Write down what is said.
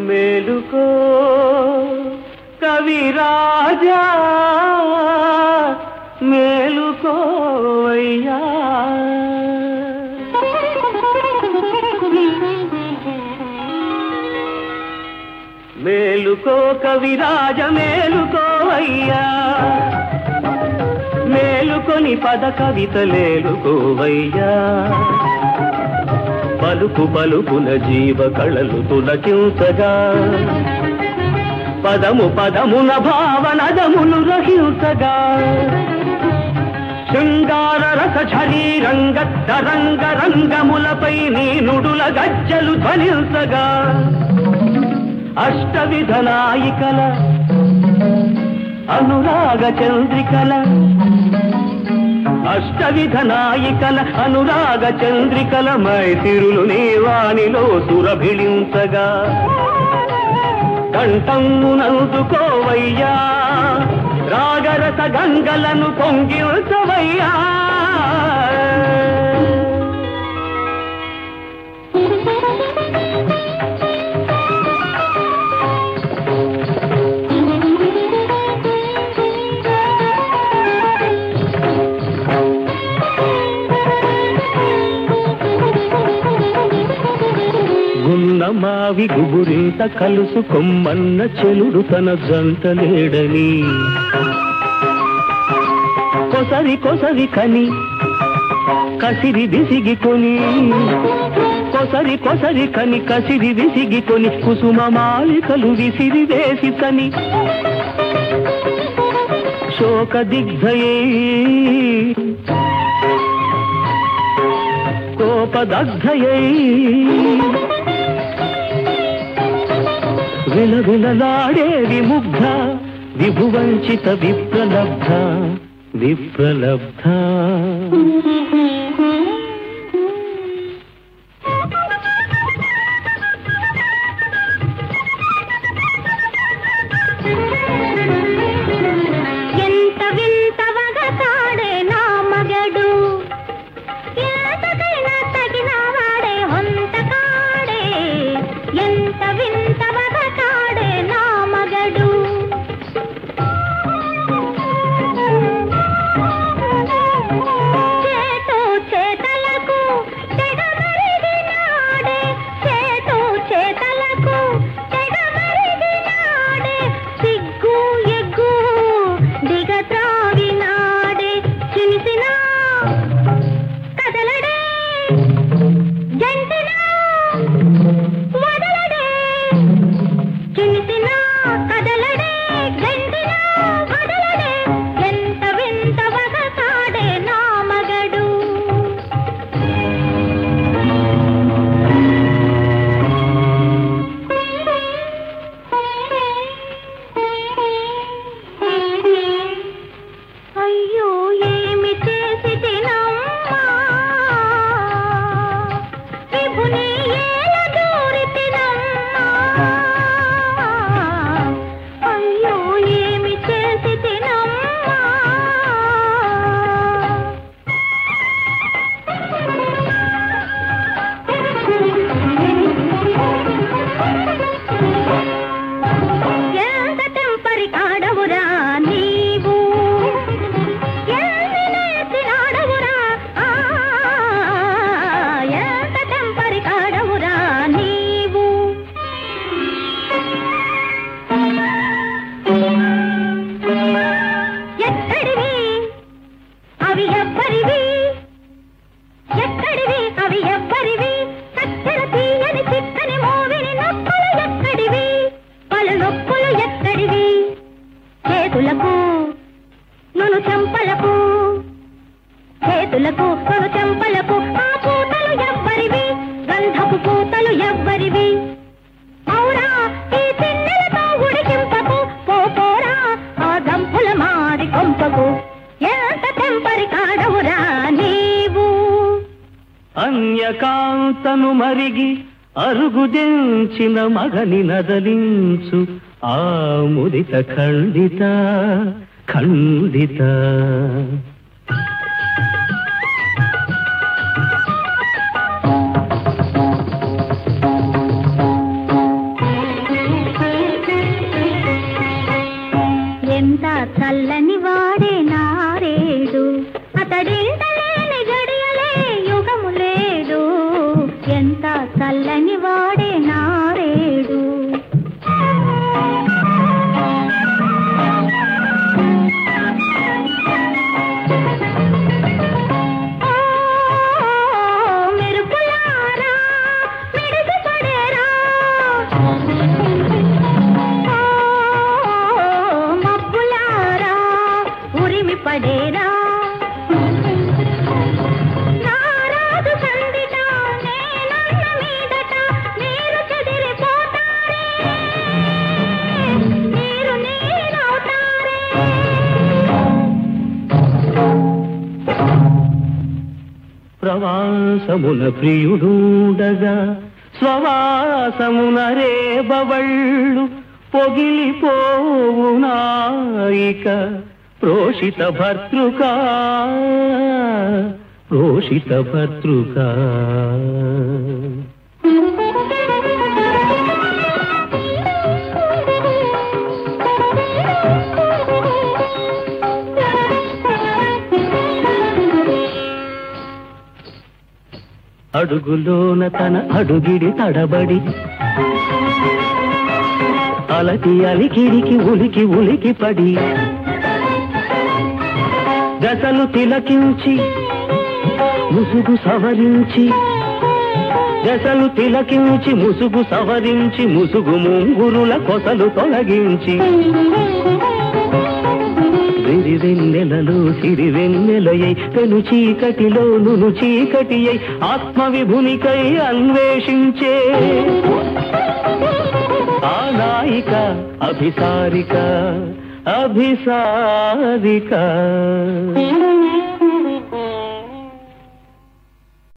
మేలుకో కవిరాజా మేలుకోవయ్యా మేలుకో కవిరాజ మేలుకోవయ్యా మేలుకొని పద కవితలేలుకోవయ్యా పలుకు పలుకున జీవ కళలు తులకించగా పదము పదమున భావనదములు రహించగా శృంగార రస ఝరీరంగ తరంగ రంగములపై నీ నుడుల గజ్జలు ధ్వనించగా అష్టవిధ నాయికల అనురాగ చంద్రికల అష్టవిధ నాయికల అనురాగ చంద్రికల మైతిరులు నీవానిలో సురభిళించగా కంఠమునందుకోవయ్యా రాగరస గంగలను పొంగిల్చవయ్యా గున్న మావి గుబురింత కలుసు కొమ్మన్న చెలుడు తన జంట లేడని కొసరి కొసరి కని కసిరి విసిగికొని కొసరి కొసరి కని కసిరి విసిగికొని కుసుమ మాలికలు విసిరి వేసి కని శోక దిగ్ధయే కోపదగ్ధయై విలవిలలాడే విముగ్ధ విభువంచిత విప్రలబ్ధ విప్రలబ్ధ ఎంత వింత వగతాడే నా మగడు ఎంతకైనా తగిన వాడే హొంత కాడే ఎంత వింత వగతాడే నా మగడు చేతో చేతలకు తెగమరిగినాడే చేతో చేతలకు తెగమరిగినాడే సిగ్గు ఎగ్గు దిగత్రావినాడే చినిసిన కదలడే జంటిన వదలడే చినిసిన కదలడే గంటిన వదలడే ఎంత వింత వగతాడే నా మగడు అయ్యో ఏమి చేసి తినమ్మా విభుని ఏల దూరి తినమ్మా అయ్యో ఏమి చేసి తినమ్మా ఎంత టెంపరి కాడవురా నీవు ఎన్ని నేర్చినాడవురా ఆ, ఎంత టెంపరి కాడవురా నీవు ఎక్కడివి అవి ఎవ్వరివి ఎక్కడివి అవి ఎవ్వరివి చక్కెర తీయని చిక్కని మోవిని నొప్పులు ఎక్కడివి పలు నొప్పులు ఎక్కడివి చేతులకు నన్ను చెంపలకు చేతులకు నన్ను చెంపలకు ఆ పూతలు ఎవ్వరివి గంధపు పూతలు ఎవ్వరివి అవురా ఈ చిన్నెలతో ఉడికింపకు పో పోరా ఆ గంపుల మాది కొంపకు ఎంత తెంపరి కాడవురా నీవు అన్యకాంతను మరిగి అరుగుదెంచిన మగని నదలించు ఆ ముదిత ఖండిత ఖండిత చల్లని వాడే నారేడు ఓ, మెరుపులారా, మిడిసి పడేరా. ఓ, మబ్బులారా, ఉరిమి పడేరా నారాజు సందిట నేనన్న మీదట మీరు చెదిరిపోతారే మీరు నేనవుతారే ప్రవాసమున ప్రియుడూడగా స్వవాసమున రేబవళ్ళు పొగిలిపోవు నాయిక ప్రోషిత భర్తృకా ప్రోషిత భర్తృకా అడుగులోన తన అడుగిడి తడబడి అలకి అలికిడికి ఉలికి ఉలికి పడి గసలు తిలకించి ముసుగు సవరించి గసలు తిలకించి ముసుగు సవరించి ముసుగు ముంగురుల కొసలు తొలగించి విరి వెన్నెలలో సిరి వెన్నెలయై పెను చీకటిలో నును చీకటి అయి ఆత్మ విభునికై అన్వేషించే ఆ నాయిక అభిసారిక అభిసారిక